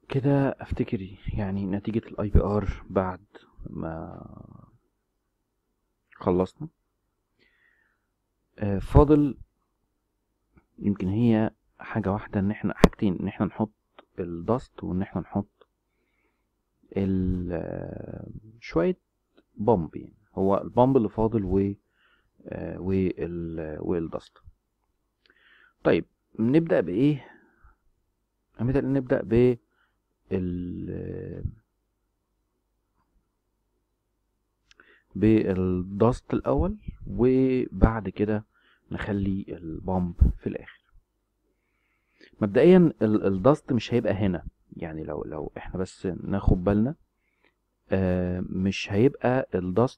كده افتكر يعني نتيجة الاي بي ار بعد ما خلصنا آه، فاضل يمكن هي حاجة واحدة ان احنا حاجتين ان احنا نحط الدست وان احنا نحط ال آه، شوية بامب يعني هو البامب اللي فاضل و آه، وال والدست طيب نبدأ بإيه؟ نبدأ نبدأ ب ال بالدست الأول وبعد كده نخلي البامب في الآخر مبدئيا ال- الدست مش هيبقى هنا يعني لو لو احنا بس ناخد بالنا آه، مش هيبقى الدست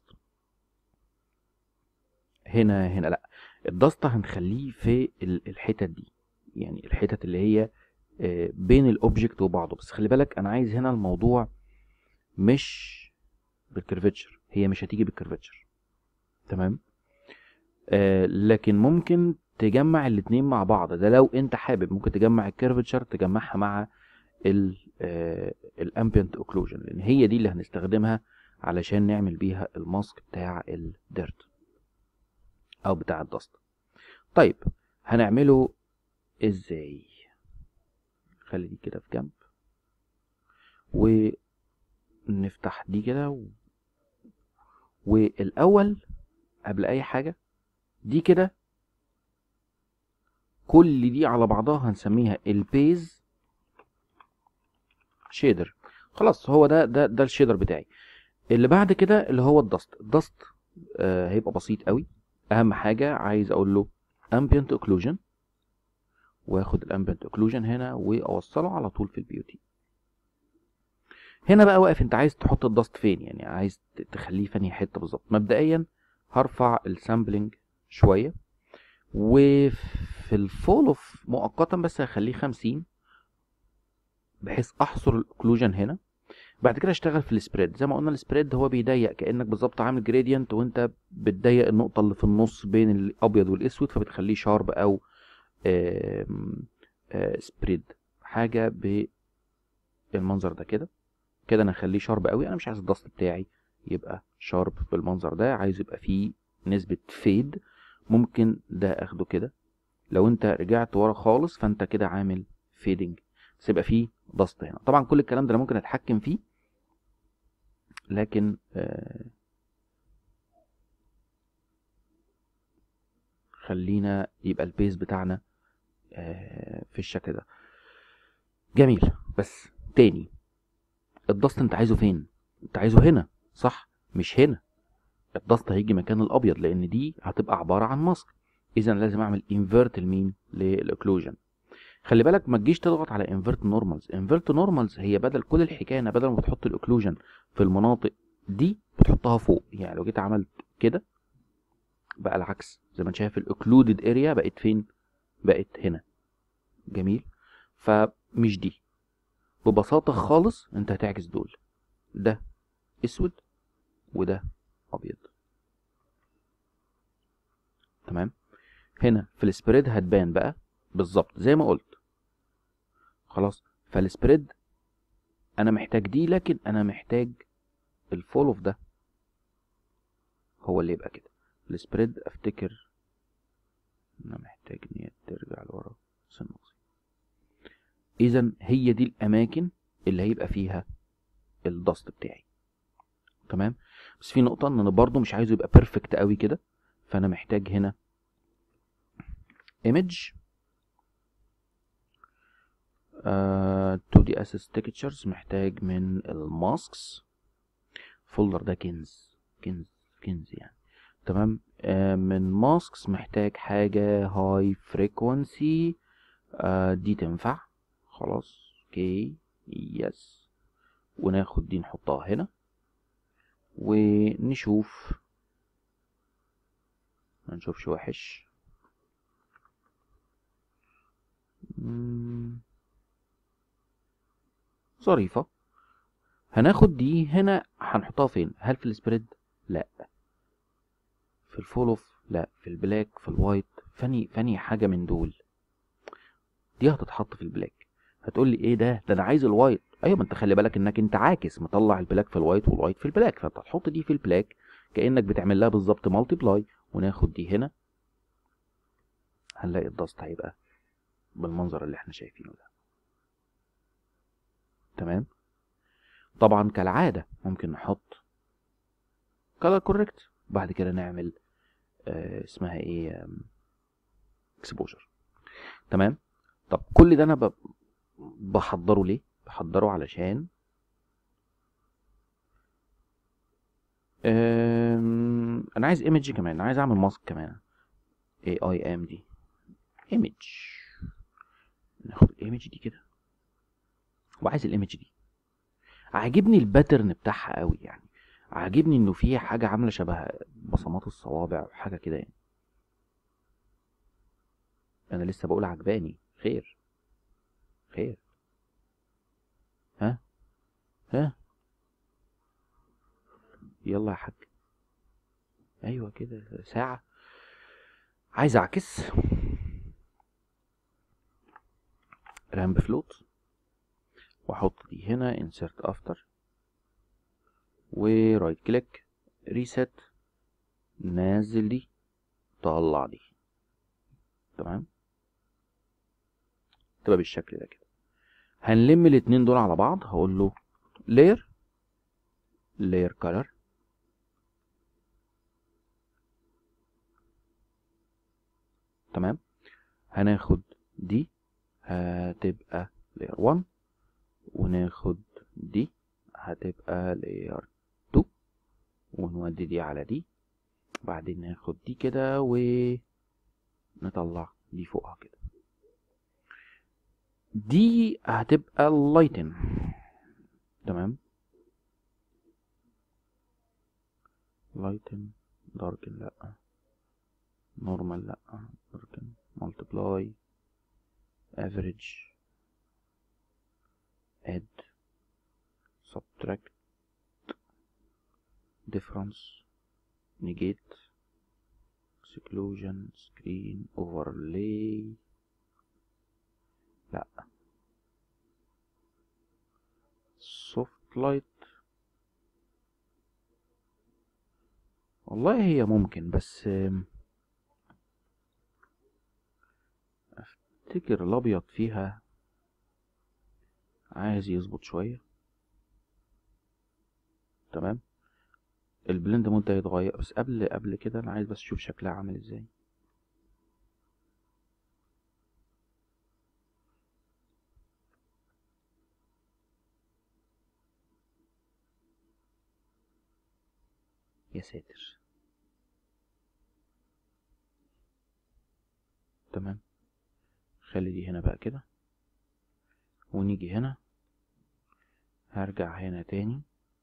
هنا هنا لا الدست هنخليه في ال- الحتت دي يعني الحتت اللي هي آه، بين الاوبجكت وبعضه بس خلي بالك انا عايز هنا الموضوع مش بالكيرفتشر هي مش هتيجي بالكيرفتشر تمام آه لكن ممكن تجمع الاتنين مع بعض ده لو انت حابب ممكن تجمع الكيرفتشر تجمعها مع الامبيانت اوكلوجن لان هي دي اللي هنستخدمها علشان نعمل بيها الماسك بتاع الديرت او بتاع الدست طيب هنعمله ازاي خلي دي كده في جنب ونفتح دي كده و... والاول قبل اي حاجه دي كده كل دي على بعضها هنسميها البيز شيدر خلاص هو ده ده ده الشيدر بتاعي اللي بعد كده اللي هو الدست الدست آه هيبقى بسيط قوي اهم حاجه عايز اقول له ambient occlusion واخد الامبيانت اوكلوجن هنا واوصله على طول في البي تي هنا بقى واقف انت عايز تحط الدست فين يعني عايز ت- تخليه في انهي حته بالظبط مبدئيا هرفع السامبلنج شويه وفي الفول اوف مؤقتا بس هخليه 50 بحيث احصر الاوكلوجن هنا بعد كده اشتغل في السبريد زي ما قلنا السبريد هو بيضيق كانك بالظبط عامل جريدينت وانت بتضيق النقطه اللي في النص بين الابيض والاسود فبتخليه شارب او سبريد حاجه بالمنظر ده كده كده انا اخليه شارب قوي انا مش عايز الدست بتاعي يبقى شارب بالمنظر ده عايز يبقى فيه نسبه فيد ممكن ده اخده كده لو انت رجعت ورا خالص فانت كده عامل فيدنج بس يبقى فيه دست هنا طبعا كل الكلام ده انا ممكن اتحكم فيه لكن آه خلينا يبقى البيز بتاعنا آه في الشكل ده جميل بس تاني الدست انت عايزه فين انت عايزه هنا صح مش هنا الدست هيجي مكان الابيض لان دي هتبقى عباره عن ماسك اذا لازم اعمل انفيرت لمين للاوكلوجن خلي بالك ما تجيش تضغط على انفيرت نورمالز انفيرت نورمالز هي بدل كل الحكايه إن بدل ما تحط الاوكلوجن في المناطق دي بتحطها فوق يعني لو جيت عملت كده بقى العكس زي ما انت شايف الاوكلودد اريا بقت فين بقت هنا جميل فمش دي ببساطه خالص انت هتعكس دول ده اسود وده ابيض تمام هنا في السبريد هتبان بقى بالظبط زي ما قلت خلاص فالسبريد انا محتاج دي لكن انا محتاج الفول اوف ده هو اللي يبقى كده السبريد افتكر انا محتاج ان هي ترجع لورا سنة اذا هي دي الاماكن اللي هيبقى فيها الدست بتاعي تمام بس في نقطة ان انا برضو مش عايزه يبقى بيرفكت قوي كده فانا محتاج هنا image آه 2D assets textures محتاج من الماسكس فولدر ده كنز كنز كنز يعني تمام آه من ماسكس محتاج حاجة هاي فريكونسي آه دي تنفع خلاص اوكي يس وناخد دي نحطها هنا ونشوف ما نشوفش وحش مم. ظريفة هناخد دي هنا هنحطها فين هل في السبريد لا في الفول اوف لا في البلاك في الوايت فاني فاني حاجة من دول دي هتتحط في البلاك هتقول لي ايه ده ده انا عايز الوايت ايوه ما انت خلي بالك انك انت عاكس مطلع البلاك في الوايت والوايت في البلاك فانت هتحط دي في البلاك كانك بتعمل لها بالظبط مالتيبلاي وناخد دي هنا هنلاقي الدست هيبقى بالمنظر اللي احنا شايفينه ده تمام طبعا كالعادة ممكن نحط color correct بعد كده نعمل آه اسمها ايه اكسبوجر تمام طب كل ده انا ب- بحضره ليه بحضره علشان آم، انا عايز ايمج كمان عايز اعمل ماسك كمان اي اي ام دي ايمج ناخد الايمج دي كده وعايز الايمج دي عاجبني الباترن بتاعها قوي يعني عاجبني انه فيها حاجه عامله شبه بصمات الصوابع وحاجه كده يعني انا لسه بقول عجباني خير خير ها ها يلا يا حاج ايوه كده ساعه عايز اعكس رامب فلوت واحط دي هنا insert after ورايت كليك ريسيت نازل دي طلع دي تمام تبقى بالشكل ده كده هنلم الاتنين دول على بعض هقول له layer layer color تمام هناخد دي هتبقى layer 1 وناخد دي هتبقى layer 2 ونودي دي على دي بعدين ناخد دي كده ونطلع دي فوقها كده دي هتبقى لايتن تمام لايتن داركن لا نورمال لا داركن مالتيبلاي افريج add subtract difference negate exclusion screen overlay لا soft light والله هي ممكن بس آم، افتكر الابيض فيها عايز يظبط شوية تمام البلند مود ده يتغير بس قبل قبل كده انا عايز بس اشوف شكلها عامل ازاي يا ساتر تمام خلي دي هنا بقى كده ونيجي هنا هرجع هنا تاني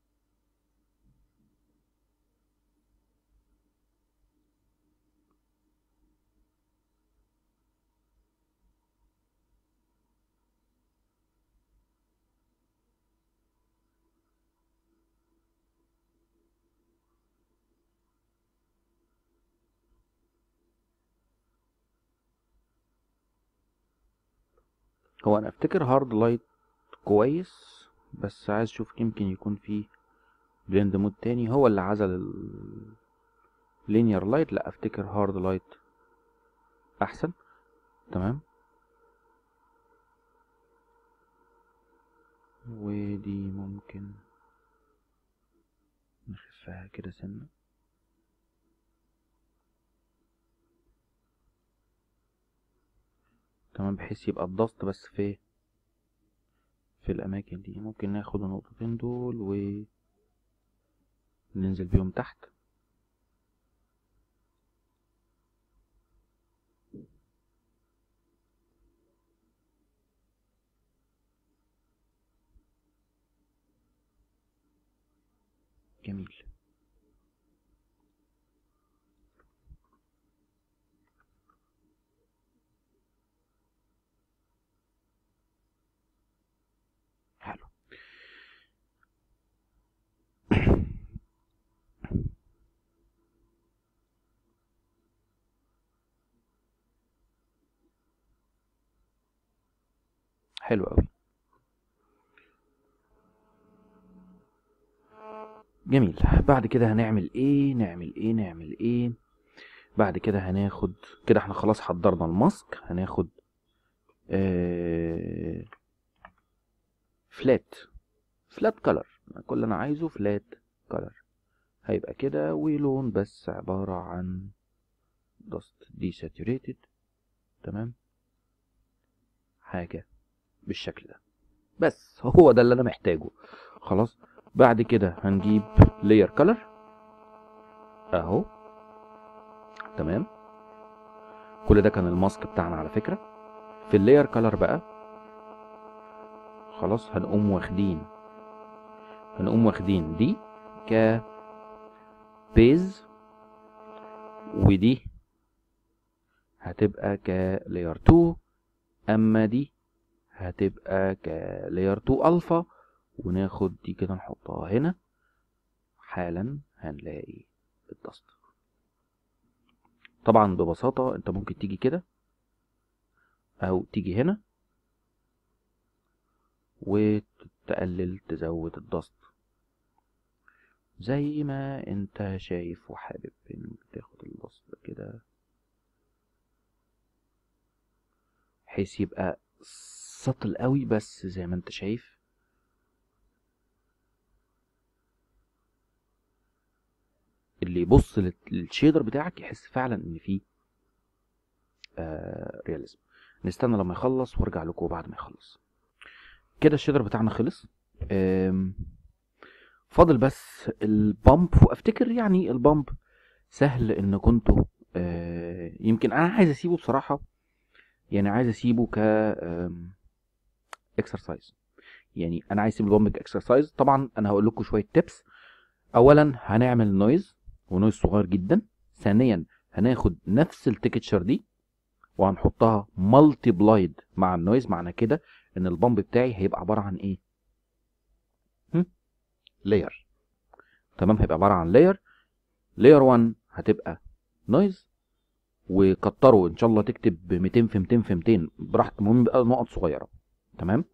هو انا افتكر هارد لايت كويس بس عايز اشوف يمكن يكون في بلند مود تاني هو اللي عزل ال linear لايت لا افتكر هارد لايت احسن تمام ودي ممكن نخفها كده سنة تمام بحيث يبقى الضغط بس في في الأماكن دي ممكن ناخد النقطتين دول و ننزل بيهم تحت جميل حلو حلو قوي جميل بعد كده هنعمل ايه نعمل ايه نعمل ايه بعد كده هناخد كده احنا خلاص حضرنا الماسك هناخد آه فلات فلات كلر كل اللي انا عايزه فلات كلر هيبقى كده ولون بس عبارة عن dust desaturated تمام حاجة بالشكل ده بس هو ده اللي انا محتاجه خلاص بعد كده هنجيب layer color اهو تمام كل ده كان الماسك بتاعنا على فكرة في اللاير كلر بقى خلاص هنقوم واخدين هنقوم واخدين دي ك بيز ودي هتبقى كلاير 2 اما دي هتبقى كلاير 2 الفا وناخد دي كده نحطها هنا حالا هنلاقي الدست طبعا ببساطة انت ممكن تيجي كده او تيجي هنا وتقلل تزود الدست زي ما انت شايف وحابب انك تاخد الدست كده بحيث يبقى سطل قوي بس زي ما انت شايف اللي يبص للشيدر بتاعك يحس فعلا ان فيه آه رياليزم نستنى لما يخلص وارجع لكم بعد ما يخلص كده الشيدر بتاعنا خلص فاضل بس البامب وافتكر يعني البامب سهل ان كنتوا آه يمكن انا عايز اسيبه بصراحه يعني عايز اسيبه ك اكسرسايز يعني انا عايز اسيب البامب كاكسرسايز طبعا انا هقول لكم شويه تيبس اولا هنعمل نويز ونويز صغير جدا ثانيا هناخد نفس التكتشر دي وهنحطها مالتي بلايد مع النويز معنى كده ان البامب بتاعي هيبقى عباره عن ايه لاير تمام هيبقى عباره عن لاير لاير 1 هتبقى نويز وكتروا ان شاء الله تكتب 200 في 200 في 200 براحتك المهم يبقى نقط صغيره تمام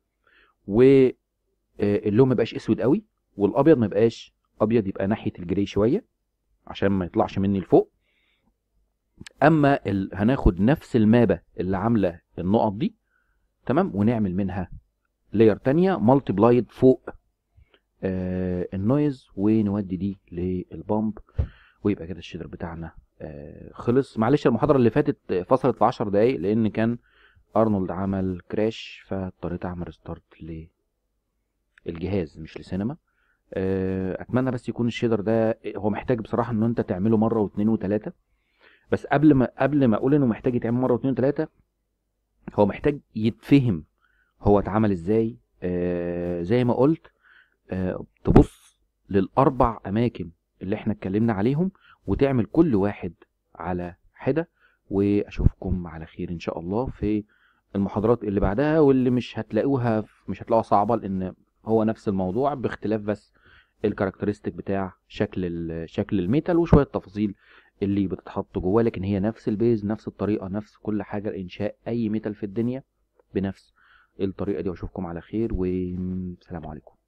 واللون ما يبقاش اسود قوي والابيض ما يبقاش ابيض يبقى ناحيه الجري شويه عشان ما يطلعش مني لفوق اما ال... هناخد نفس المابه اللي عامله النقط دي تمام ونعمل منها لاير تانية مالتي فوق آه النويز ونودي دي للبامب ويبقى كده الشيدر بتاعنا آه خلص معلش المحاضره اللي فاتت فصلت في 10 دقايق لان كان ارنولد عمل كراش فاضطريت اعمل ستارت للجهاز مش لسينما آه اتمنى بس يكون الشيدر ده هو محتاج بصراحه ان انت تعمله مره واثنين وثلاثه بس قبل ما قبل ما اقول انه محتاج يتعمل مره واثنين وثلاثه هو محتاج يتفهم هو اتعمل ازاي آه زي ما قلت آه تبص للاربع اماكن اللي احنا اتكلمنا عليهم وتعمل كل واحد على حده واشوفكم على خير ان شاء الله في المحاضرات اللي بعدها واللي مش هتلاقوها مش هتلاقوها صعبه لان هو نفس الموضوع باختلاف بس الكاركترستيك بتاع شكل شكل الميتال وشويه تفاصيل اللي بتتحط جواه لكن هي نفس البيز نفس الطريقه نفس كل حاجه لانشاء اي ميتال في الدنيا بنفس الطريقه دي واشوفكم على خير والسلام عليكم